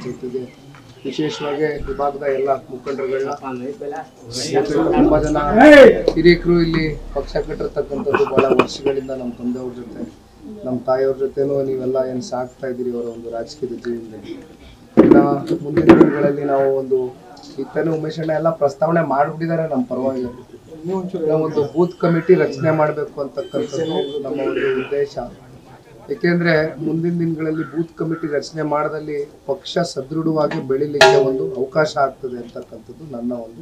ಜೊತೆಗೆ ವಿಶೇಷವಾಗಿ ವಿಭಾಗದ ಎಲ್ಲ ಮುಖಂಡರುಗಳನ್ನ ತುಂಬಾ ಜನ ಹಿರಿಯಕರು ಇಲ್ಲಿ ಪಕ್ಷ ಕಟ್ಟಿರ್ತಕ್ಕಂಥದ್ದು ಬಹಳ ವರ್ಷಗಳಿಂದ ನಮ್ಮ ತಂದೆಯವ್ರ ಜೊತೆ ನಮ್ಮ ತಾಯಿಯವ್ರ ಜೊತೆನೂ ನೀವೆಲ್ಲ ಏನು ಸಾಕ್ತಾ ಇದ್ದೀರಿ ಅವರ ಒಂದು ರಾಜಕೀಯದ ಜೀವನದಲ್ಲಿ ಇನ್ನ ಮುಂದಿನ ದಿನಗಳಲ್ಲಿ ನಾವು ಒಂದು ಇತ್ತನೇ ಉಮೇಶ್ ಅಣ್ಣ ಎಲ್ಲ ಪ್ರಸ್ತಾವನೆ ಮಾಡಿಬಿಟ್ಟಿದ್ದಾರೆ ನಮ್ಮ ಪರವಾಗಿ ನಾವು ಒಂದು ಬೂತ್ ಕಮಿಟಿ ರಚನೆ ಮಾಡಬೇಕು ಅಂತಕ್ಕಂಥದ್ದು ನಮ್ಮ ಒಂದು ಉದ್ದೇಶ ಏಕೆಂದ್ರೆ ಮುಂದಿನ ದಿನಗಳಲ್ಲಿ ಬೂತ್ ಕಮಿಟಿ ರಚನೆ ಮಾಡದಲ್ಲಿ ಪಕ್ಷ ಸದೃಢವಾಗಿ ಬೆಳಿಲಿಕ್ಕೆ ಒಂದು ಅವಕಾಶ ಆಗ್ತದೆ ಅಂತಕ್ಕಂಥದ್ದು ನನ್ನ ಒಂದು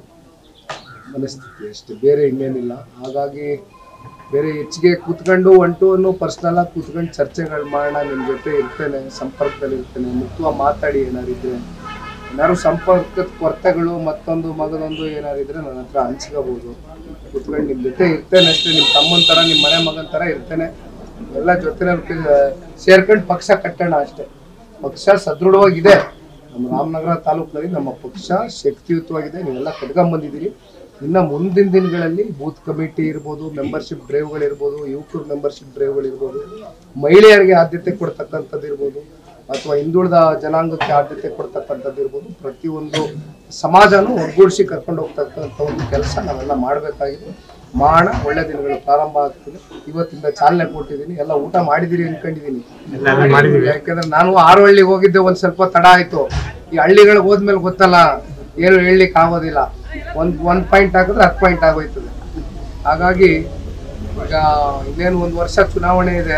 ಮನಸ್ಥಿತಿ ಅಷ್ಟೇ ಬೇರೆ ಇನ್ನೇನಿಲ್ಲ ಹಾಗಾಗಿ ಬೇರೆ ಹೆಚ್ಚಿಗೆ ಕೂತ್ಕೊಂಡು ಒನ್ ಟು ಒನ್ ಪರ್ಸ್ನಲ್ ಆಗಿ ಕೂತ್ಕೊಂಡು ಚರ್ಚೆಗಳು ಮಾಡೋಣ ನಿಮ್ಮ ಜೊತೆ ಇರ್ತೇನೆ ಸಂಪರ್ಕದಲ್ಲಿ ಇರ್ತೇನೆ ಮುಖ್ಯವಾಗಿ ಮಾತಾಡಿ ಏನಾರು ಇದ್ರೆ ಏನಾದ್ರು ಸಂಪರ್ಕದ ಕೊರತೆಗಳು ಮತ್ತೊಂದು ಮಗದೊಂದು ಏನಾರು ಇದ್ರೆ ನನ್ನ ಹತ್ರ ಹಂಚ್ಕೋಬಹುದು ಕೂತ್ಕೊಂಡು ನಿಮ್ಮ ಜೊತೆ ಇರ್ತೇನೆ ಅಷ್ಟೇ ನಿಮ್ಮ ತಮ್ಮನ ಥರ ನಿಮ್ಮ ಮನೆ ಮಗನ ಥರ ಇರ್ತೇನೆ ಎಲ್ಲ ಜೊತೆ ಸೇರ್ಕೊಂಡು ಪಕ್ಷ ಕಟ್ಟೋಣ ಅಷ್ಟೇ ಪಕ್ಷ ಸದೃಢವಾಗಿದೆ ನಮ್ಮ ರಾಮನಗರ ತಾಲೂಕಿನಲ್ಲಿ ನಮ್ಮ ಪಕ್ಷ ಶಕ್ತಿಯುತವಾಗಿದೆ ನೀವೆಲ್ಲ ಕಟ್ಕೊಂಬಂದಿದ್ದೀರಿ ಇನ್ನು ಮುಂದಿನ ದಿನಗಳಲ್ಲಿ ಬೂತ್ ಕಮಿಟಿ ಇರ್ಬೋದು ಮೆಂಬರ್ಶಿಪ್ ಡ್ರೈವ್ಗಳಿರ್ಬೋದು ಯುವಕರ ಮೆಂಬರ್ಶಿಪ್ ಡ್ರೈವ್ಗಳಿರ್ಬೋದು ಮಹಿಳೆಯರಿಗೆ ಆದ್ಯತೆ ಕೊಡ್ತಕ್ಕಂಥದ್ದು ಇರ್ಬೋದು ಅಥವಾ ಹಿಂದುಳಿದ ಜನಾಂಗಕ್ಕೆ ಆದ್ಯತೆ ಕೊಡ್ತಕ್ಕಂಥದ್ದು ಇರ್ಬೋದು ಪ್ರತಿಯೊಂದು ಸಮಾಜನೂ ಒಗ್ಗೂಡಿಸಿ ಕರ್ಕೊಂಡು ಹೋಗ್ತಕ್ಕಂಥ ಒಂದು ಕೆಲಸ ನಾವೆಲ್ಲ ಮಾಡಬೇಕಾಗಿದೆ ಮಾಡೋಣ ಒಳ್ಳೆ ದಿನಗಳು ಪ್ರಾರಂಭ ಆಗ್ತದೆ ಇವತ್ತಿಂದ ಚಾಲನೆ ಕೊಟ್ಟಿದ್ದೀನಿ ಎಲ್ಲ ಊಟ ಮಾಡಿದಿರಿ ಅನ್ಕೊಂಡಿದ್ದೀನಿ ಯಾಕಂದ್ರೆ ನಾನು ಆರು ಹಳ್ಳಿಗೆ ಹೋಗಿದ್ದೆ ಒಂದ್ ಸ್ವಲ್ಪ ತಡ ಆಯ್ತು ಈ ಹಳ್ಳಿಗಳಿಗೆ ಹೋದ್ಮೇಲೆ ಗೊತ್ತಲ್ಲ ಏನು ಹೇಳಲಿಕ್ಕೆ ಆಗೋದಿಲ್ಲ ಒಂದ್ ಒಂದ್ ಪಾಯಿಂಟ್ ಹಾಕಿದ್ರೆ ಹತ್ತು ಪಾಯಿಂಟ್ ಆಗೋಯ್ತದೆ ಹಾಗಾಗಿ ಈಗ ಇನ್ನೇನು ಒಂದು ವರ್ಷ ಚುನಾವಣೆ ಇದೆ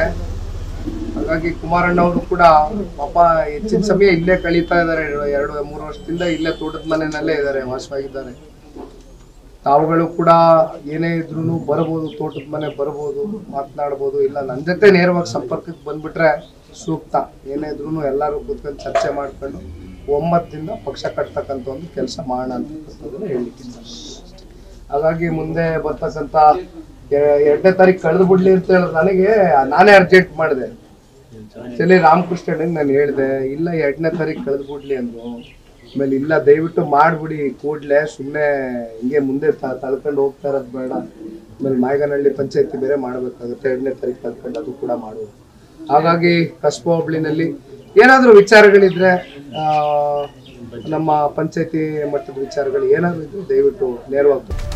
ಹಾಗಾಗಿ ಕುಮಾರಣ್ಣ ಅವರು ಕೂಡ ಪಾಪ ಹೆಚ್ಚಿನ ಸಮಯ ಇಲ್ಲೇ ಕಳೀತಾ ಇದ್ದಾರೆ ಎರಡು ಮೂರು ವರ್ಷದಿಂದ ಇಲ್ಲೇ ತೋಟದ ಮನೆಯಲ್ಲೇ ಇದ್ದಾರೆ ವಾಸವಾಗಿದ್ದಾರೆ ತಾವುಗಳು ಕೂಡ ಏನೇ ಇದ್ರು ಬರ್ಬೋದು ತೋಟದ ಮನೆ ಬರ್ಬೋದು ಮಾತನಾಡ್ಬೋದು ಇಲ್ಲ ನನ್ನ ಜೊತೆ ನೇರವಾಗಿ ಸಂಪರ್ಕಕ್ಕೆ ಬಂದ್ಬಿಟ್ರೆ ಸೂಕ್ತ ಏನೇ ಇದ್ರು ಎಲ್ಲರೂ ಕೂತ್ಕೊಂಡು ಚರ್ಚೆ ಮಾಡ್ಕೊಂಡು ಒಮ್ಮತದಿಂದ ಪಕ್ಷ ಕಟ್ತಕ್ಕಂಥ ಒಂದು ಕೆಲಸ ಮಾಡೋಣ ಅಂತಕ್ಕಂಥದ್ದನ್ನ ಹೇಳಲಿಕ್ಕೆ ಇಷ್ಟಪಡ್ತೀನಿ. ಹಾಗಾಗಿ ಮುಂದೆ ಬರ್ತಕ್ಕಂಥ ಎ- ಎರಡನೇ ತಾರೀಕು ಕಳೆದು ಬಿಡ್ಲಿ ಅಂತ ಹೇಳಿದ್ರೆ ನನಗೆ ನಾನೇ ಅರ್ಜೆಂಟ್ ಮಾಡಿದೆ ಆಕ್ಚುಲಿ ರಾಮಕೃಷ್ಣ ನಾನು ಹೇಳಿದೆ ಇಲ್ಲ ಎರಡನೇ ತಾರೀಕು ಕಳೆದು ಬಿಡ್ಲಿ ಅಂದ್ರು ಆಮೇಲೆ ಇಲ್ಲ ದಯವಿಟ್ಟು ಮಾಡ್ಬಿಡಿ ಕೂಡ್ಲೆ ಸುಮ್ಮನೆ ಹಿಂಗೆ ಮುಂದೆ ತ- ತಳ್ಕೊಂಡು ಹೋಗ್ತಾ ಇರೋದು ಬೇಡ ಆಮೇಲೆ ಮಾಯಗನಹಳ್ಳಿ ಪಂಚಾಯತಿ ಬೇರೆ ಮಾಡಬೇಕಾಗುತ್ತೆ ಎರಡನೇ ತಾರೀಕು ತಳ್ಕೊಂಡು ಅದು ಕೂಡ ಮಾಡುವುದು ಹಾಗಾಗಿ ಕಸ್ಬಾ ಹೋಬಳಿನಲ್ಲಿ ಏನಾದರೂ ವಿಚಾರಗಳಿದ್ರೆ ಆ, ನಮ್ಮ ಪಂಚಾಯತಿ ಮಟ್ಟದ ವಿಚಾರಗಳು ಏನಾದರೂ ಇದ್ರೆ ದಯವಿಟ್ಟು ನೇರವಾಗಿ